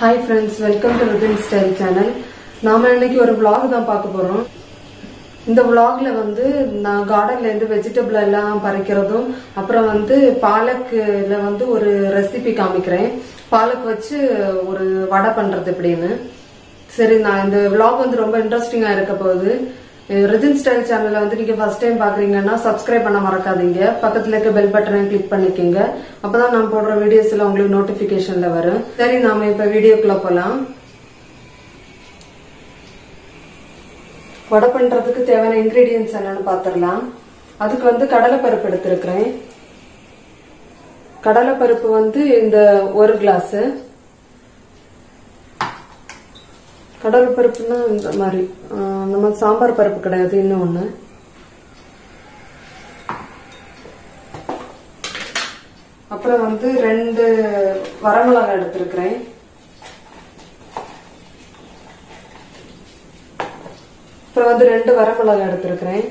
Hi friends welcome to ருபின் style channel நாம இன்னைக்கு ஒரு vlog தான் பார்க்க போறோம் இந்த vlogல வந்து நான் கார்டன்ல இருந்து வெஜிடபிள் எல்லாம் பறிக்கிறதும் அப்புறம் வந்து பாலக்குல வந்து ஒரு ரெசிபி காமிக்கிறேன் பாலக் வச்சு ஒரு வடை பண்றது எப்படின்னு சரி நான் இந்த vlog வந்து ரொம்ப இன்ட்ரெஸ்டிங்கா இருக்க போகுது ரிஜின் ஸ்டைல் சேனல்ல வந்து நீங்க ஃபர்ஸ்ட் டைம் பாக்குறீங்கன்னா சப்ஸ்கிரைப் பண்ண மறக்காதீங்க பக்கத்துல இருக்க பெல் பட்டனை கிளிக் பண்ணிக்கோங்க அப்பதான் நான் போடுற வீடியோஸ் எல்லாம் உங்களுக்கு நோட்டிபிகேஷன்ல வரும் சரி நாம இப்ப வீடியோக்குள்ள போலாம் வடை பண்றதுக்கு தேவையான இன்கிரீடியன்ஸ் என்னன்னு பாத்திரலாம் அதுக்கு வந்து கடலைப்பருப்பு எடுத்திருக்கிறேன் கடலைப்பருப்பு வந்து இந்த ஒரு கிளாஸ் கடலை பருப்புனா இந்த மாதிரி ஆஹ் நம்ம சாம்பார் பருப்பு கிடையாது இன்னும் ஒண்ணு அப்புறம் வந்து ரெண்டு வரமிளகாய் எடுத்திருக்கிறேன் அப்புறம் வந்து ரெண்டு வரமிளகாய் எடுத்திருக்கிறேன்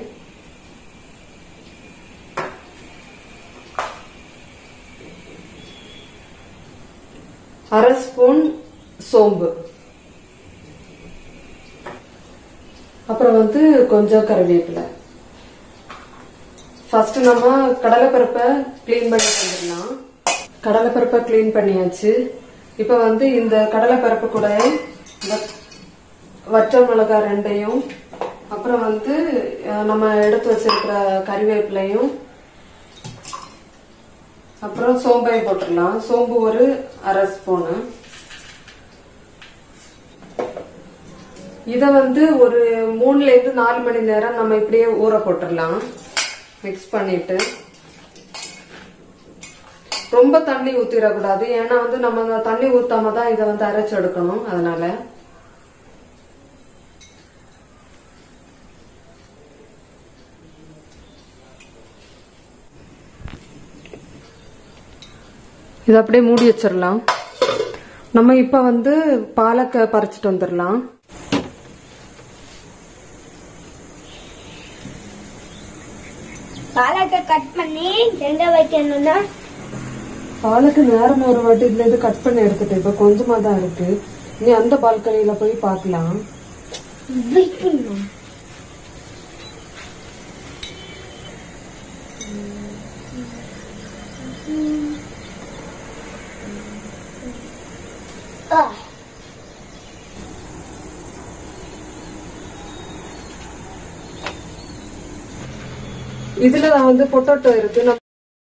அரை ஸ்பூன் சோம்பு அப்புறம் வந்து கொஞ்சம் கருவேப்பிலை ஃபர்ஸ்ட் நம்ம கடலைப்பருப்பை க்ளீன் பண்ணி வந்துடலாம் கடலைப்பருப்பை க்ளீன் பண்ணியாச்சு இப்போ வந்து இந்த கடலைப்பருப்பு கூட இந்த வற்ற மிளகாய் ரெண்டையும் அப்புறம் வந்து அஹ், நம்ம எடுத்து வச்சிருக்கிற கறிவேப்பிலையும் அப்புறம் சோம்பையும் போட்டுடலாம் சோம்பு ஒரு அரை ஸ்பூனு இத வந்து ஒரு மூணுல இருந்து நாலு மணி நேரம் நம்ம இப்படியே ஊற போட்டுடலாம் மிக்ஸ் பண்ணிட்டு ரொம்ப தண்ணி ஊத்திடக்கூடாது ஏன்னா வந்து நம்ம அந்த தண்ணி ஊத்தாம தான் இதை வந்து அரைச்சு எடுக்கணும் அதனால இதை அப்படியே மூடி வச்சிடலாம் நம்ம இப்ப வந்து பாலக்க பறிச்சிட்டு வந்துடலாம் பாலக்கை கட் பண்ணி எங்க வைக்கணும்னா பாலுக்கு நேரம் ஒரு வாட்டி இதுல இருந்து கட் பண்ணி எடுத்துட்டு இப்ப கொஞ்சமா தான் இருக்கு நீ அந்த பால்கனியில போய் பார்க்கலாம் வைக்கணும் ஆ இதுல தான் வந்து பொட்டோட்டோ இருக்கு நம்ம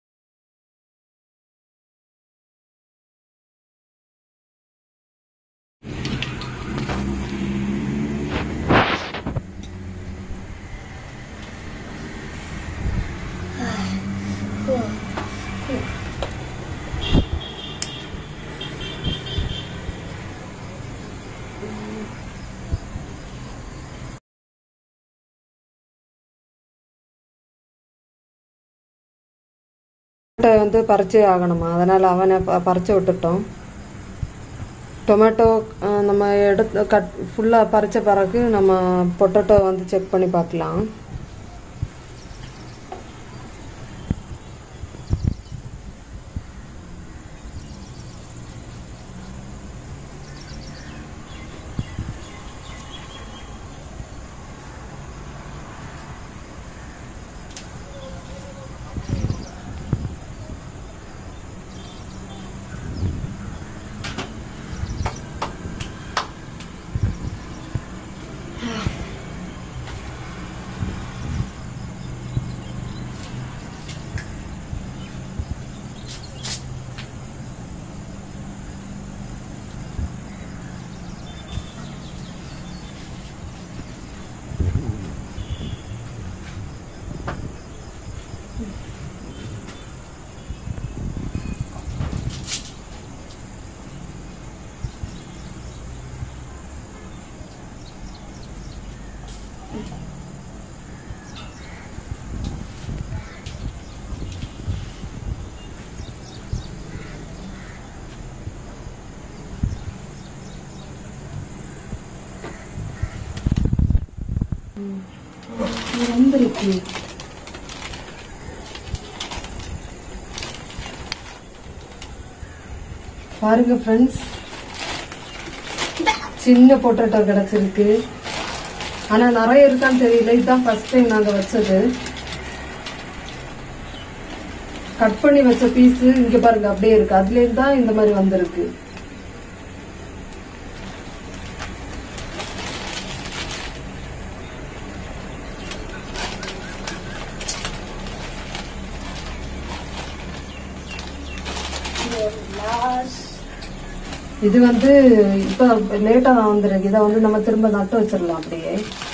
டொமேட்டோ வந்து பறிச்சே ஆகணுமா அதனால அவனை ப- பறிச்சு விட்டுட்டோம் டொமேட்டோ அஹ், நம்ம எடுத்து கட் ஃபுல்லாக பறிச்ச பிறகு நம்ம பொட்டேட்டோ வந்து செக் பண்ணி பார்க்கலாம் வந்திருக்கு பாருங்க ஃப்ரெண்ட்ஸ் சின்ன பொட்டேட்டோ கிடைச்சிருக்கு ஆனா நிறைய இருக்கான்னு தெரியல இதுதான் ஃபர்ஸ்ட் டைம் நாங்க வச்சது கட் பண்ணி வச்ச பீஸ் இங்க பாருங்க அப்படியே இருக்கு அதுல இருந்து தான் இந்த மாதிரி வந்திருக்கு இது வந்து இப்ப லேட்டா தான் வந்திருக்கு இதை வந்து நம்ம திரும்ப நட்டு வச்சிடலாம் அப்படியே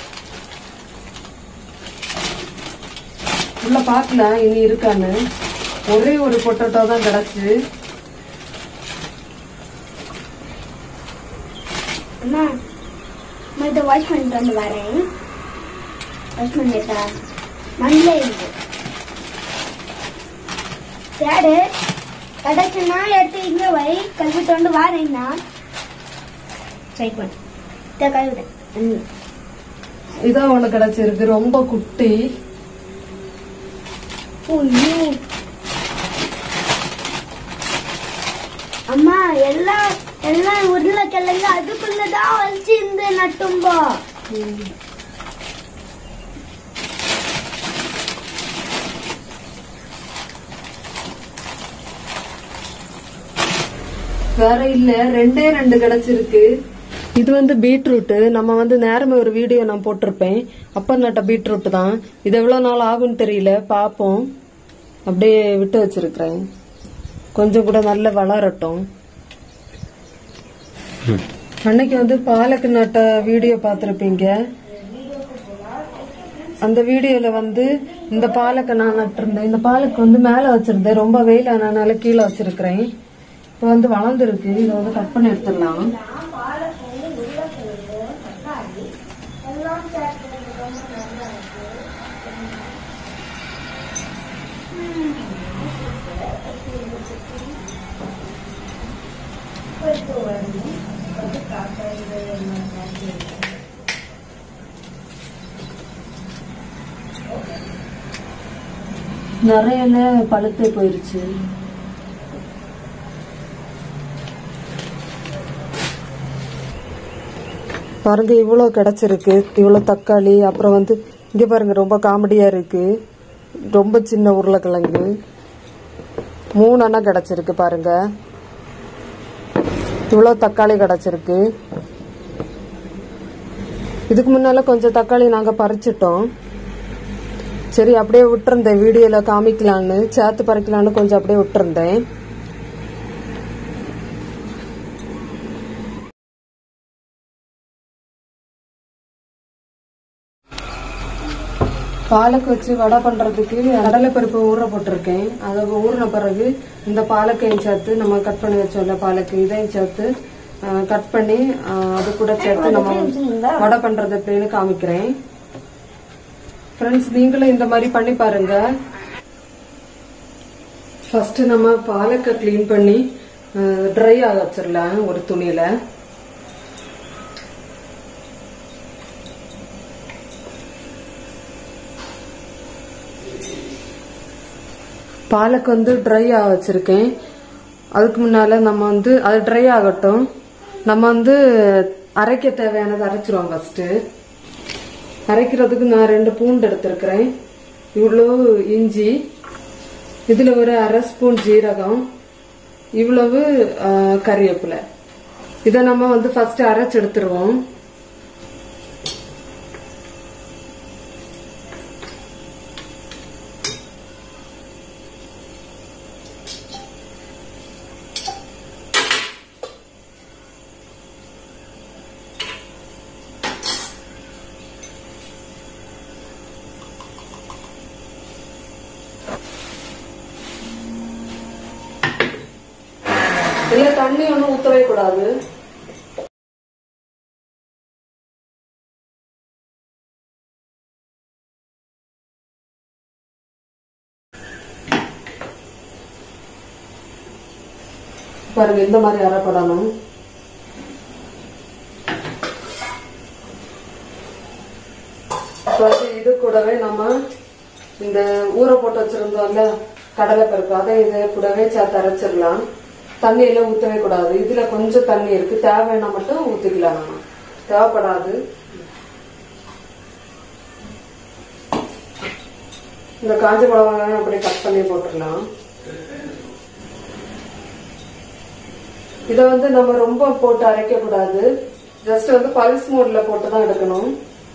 உள்ள பார்க்கலாம் இனி இருக்கான்னு ஒரே ஒரு பொட்டேட்டோ தான் கிடச்சு அம்மா நான் இதை வாஷ் பண்ணிட்டு வந்து வரேன் வாஷ் பண்ணிட்டா மண்ணில் இருக்கு தேடு கிடைச்சுன்னா எடுத்து இங்கே வை கழுவிட்டு வந்து வரேன்னா ட்ரை பண்ணு இதை கழுவிட்டேன் ம் இதான் ஒண்ணு கிடைச்சிருக்கு ரொம்ப குட்டி ஐயோ. அம்மா எல்லாம் எல்லாம் உருளைக்கிழங்கு அதுக்குள்ளதான் வச்சு இந்த நட்டும்போ வேற இல்ல ரெண்டே ரெண்டு கிடைச்சிருக்கு இது வந்து பீட்ரூட் நம்ம வந்து நேரமே ஒரு வீடியோ நான் போட்டிருப்பேன் அப்ப நட்ட பீட்ரூட் தான் இது எவ்வளவு நாள் ஆகும்னு தெரியல பாப்போம் அப்படியே விட்டு வச்சிருக்கிறேன் கொஞ்சம் கூட நல்ல வளரட்டும் அன்னைக்கு வந்து பாலக்கு நட்ட வீடியோ பார்த்திருப்பீங்க அந்த வீடியோல வந்து இந்த பாலக்கை நான் நட்டிருந்தேன் இந்த பாலக்கு வந்து மேல வச்சிருந்தேன் ரொம்ப வெயில் ஆனனால கீழே வச்சிருக்கிறேன் இப்போ வந்து வளர்ந்துருக்கு இதை வந்து கட் பண்ணி எடுத்துடலாம் நிறைய பழுத்தே போயிருச்சு பாருங்க இவ்வளோ கிடைச்சிருக்கு இவ்வளோ தக்காளி அப்புறம் வந்து இங்க பாருங்க ரொம்ப காமெடியா இருக்கு ரொம்ப சின்ன உருளைக்கிழங்கு மூணு அண்ணா கிடைச்சிருக்கு பாருங்க இவ்வளோ தக்காளி கிடைச்சிருக்கு இதுக்கு முன்னால கொஞ்சம் தக்காளி நாங்க பறிச்சிட்டோம் சரி அப்படியே விட்டுருந்தேன் வீடியோல காமிக்கலான்னு சேர்த்து பறிக்கலான்னு கொஞ்சம் அப்படியே விட்டுருந்தேன் பாலக்கு வச்சு வடை பண்றதுக்கு கடலைப்பருப்பு ஊற போட்டிருக்கேன் அதை ஊறின பிறகு இந்த பாலக்கையும் சேர்த்து நம்ம கட் பண்ணி வச்சோம்ல பாலக்கு இதையும் சேர்த்து கட் பண்ணி அஹ், அது கூட சேர்த்து நம்ம வடை பண்றது எப்படின்னு காமிக்கிறேன் ஃப்ரெண்ட்ஸ் நீங்களும் இந்த மாதிரி பண்ணி பாருங்க ஃபர்ஸ்ட் நம்ம பாலக்கை க்ளீன் பண்ணி ட்ரை ஆக வச்சிடலாம் ஒரு துணியில பாலக்கு வந்து ட்ரை ஆக வச்சிருக்கேன் அதுக்கு முன்னால நம்ம வந்து அது ட்ரை ஆகட்டும் நம்ம வந்து அரைக்க தேவையானது அரைச்சிருவோம் ஃபர்ஸ்ட் அரைக்கிறதுக்கு நான் ரெண்டு பூண்டு எடுத்திருக்கிறேன் இவ்வளோ இஞ்சி இதுல ஒரு அரை ஸ்பூன் ஜீரகம் இவ்வளவு ஆ, கறிவேப்பிலை இதை நம்ம வந்து ஃபர்ஸ்ட் அரைச்சு எடுத்துருவோம் இதுல தண்ணி ஒன்றும் ஊற்றவே கூடாது பாருங்க இந்த மாதிரி அரைப்படணும் இப்ப வந்து இது கூடவே நம்ம இந்த ஊற போட்டு வச்சிருந்தோம்ல கடலை பருப்பு அதை இது கூடவே சேர்த்து அரைச்சிடலாம் தண்ணி எல்லாம் ஊற்றவே கூடாது இதுல கொஞ்சம் தண்ணி இருக்கு தேவைன்னா மட்டும் ஊத்திக்கலாம் நம்ம தேவைப்படாது இந்த காஞ்ச மிளகாய் அப்படியே கட் பண்ணி போட்டுடலாம் இதை வந்து நம்ம ரொம்ப போட்டு அரைக்க கூடாது ஜஸ்ட் வந்து பல்ஸ் மோட்ல போட்டு தான் எடுக்கணும்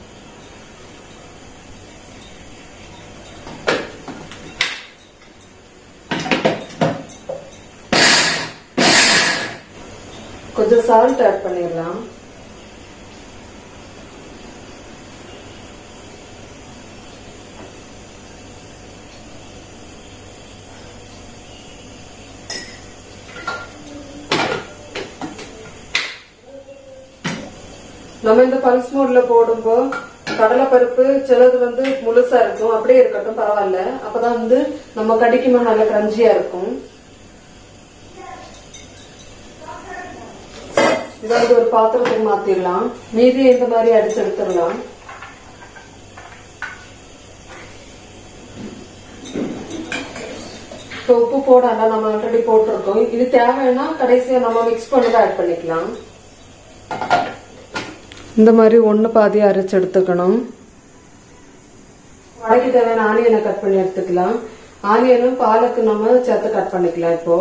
கொஞ்சம் சால்ட் ஆட் பண்ணிடலாம் நம்ம இந்த பல்ஸ் மோட்ல போடும்போ கடலைப்பருப்பு சிலது வந்து முழுசா இருக்கும் அப்படியே இருக்கட்டும் பரவாயில்ல அப்பதான் வந்து நம்ம கடிக்குமா நல்ல கிரஞ்சியா இருக்கும் இதை வந்து ஒரு பாத்திரத்துக்கு மாத்திடலாம் மீதி இந்த மாதிரி அடிச்சு எடுத்துடலாம் இப்போ உப்பு போடாண்டா நம்ம ஆல்ரெடி போட்டிருக்கோம் இது தேவைன்னா கடைசியா நம்ம மிக்ஸ் பண்ணி ஆட் பண்ணிக்கலாம் இந்த மாதிரி ஒன்று பாதி அரைச்சு எடுத்துக்கணும் வடைக்கு தேவையான ஆனியனை கட் பண்ணி எடுத்துக்கலாம் ஆனியனும் பாலக்கு நம்ம சேர்த்து கட் பண்ணிக்கலாம் இப்போ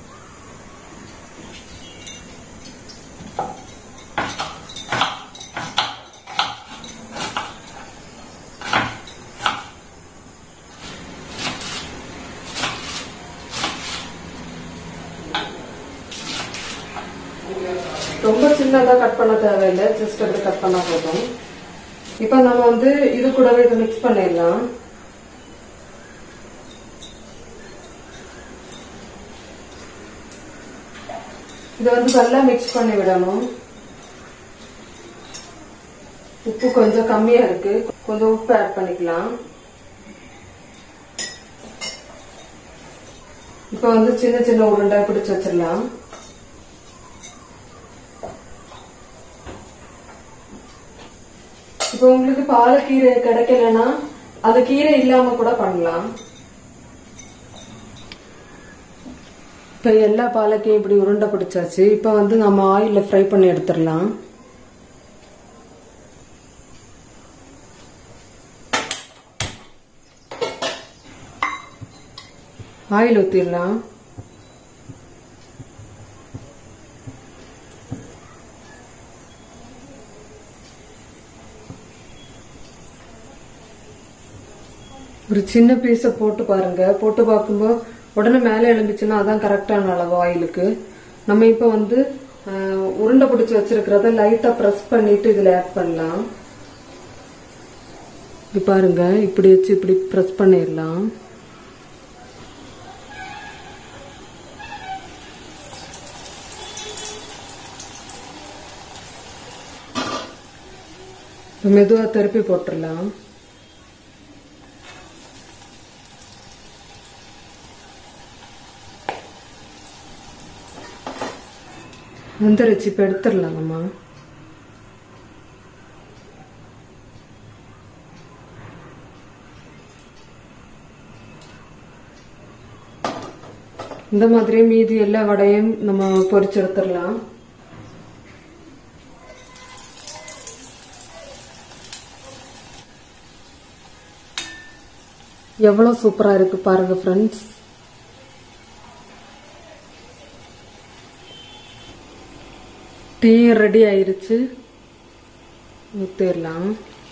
ரொம்ப சின்னதா கட் பண்ண தேவையில்லை ஜஸ்ட் அப்படி கட் பண்ணா போதும் இப்போ நம்ம வந்து இது கூடவே இதை மிக்ஸ் பண்ணிடலாம் இதை வந்து நல்லா மிக்ஸ் பண்ணி விடணும் உப்பு கொஞ்சம் கம்மியா இருக்கு கொஞ்சம் உப்பு ஆட் பண்ணிக்கலாம் இப்போ வந்து சின்ன சின்ன உருண்டை பிடிச்சு வச்சிடலாம் இப்போ உங்களுக்கு பாலக்கீரை கிடைக்கலன்னா அந்த கீரை இல்லாம கூட பண்ணலாம் இப்போ எல்லா பாலக்கையும் இப்படி உருண்டை பிடிச்சாச்சு இப்போ வந்து நம்ம ஆயிலில் ஃப்ரை பண்ணி எடுத்துடலாம் ஆயில் ஊற்றிடலாம் ஒரு சின்ன பீஸை போட்டு பாருங்க போட்டு பார்க்கும்போது உடனே மேலே எழும்பிச்சுன்னா அதான் கரெக்டான அளவு ஆயிலுக்கு நம்ம இப்போ வந்து அஹ், உருண்டை பிடிச்சி வச்சிருக்கிறத லைட்டா ப்ரெஸ் பண்ணிட்டு இதுல ஆட் பண்ணலாம் இது பாருங்க இப்படி வச்சு இப்படி ப்ரெஸ் பண்ணிடலாம் இப்ப மெதுவா திருப்பி போட்டுடலாம் வந்துருச்சு இப்ப எடுத்துடலாம் நம்ம இந்த மாதிரி மீதி எல்லா வடையும் நம்ம பொரிச்சு எடுத்துடலாம் எவ்வளவு சூப்பரா இருக்கு பாருங்க ஃப்ரெண்ட்ஸ் டீ ரெடி ஆயிருச்சு ஊத்திடலாம்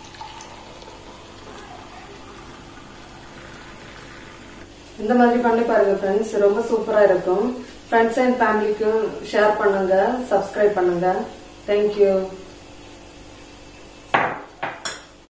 இந்த மாதிரி பண்ணி பாருங்க ஃப்ரெண்ட்ஸ் ரொம்ப சூப்பரா இருக்கும் ஃப்ரெண்ட்ஸ் அண்ட் ஃபேமிலிக்கும் ஷேர் பண்ணுங்க சப்ஸ்கிரைப் பண்ணுங்க தேங்க்யூ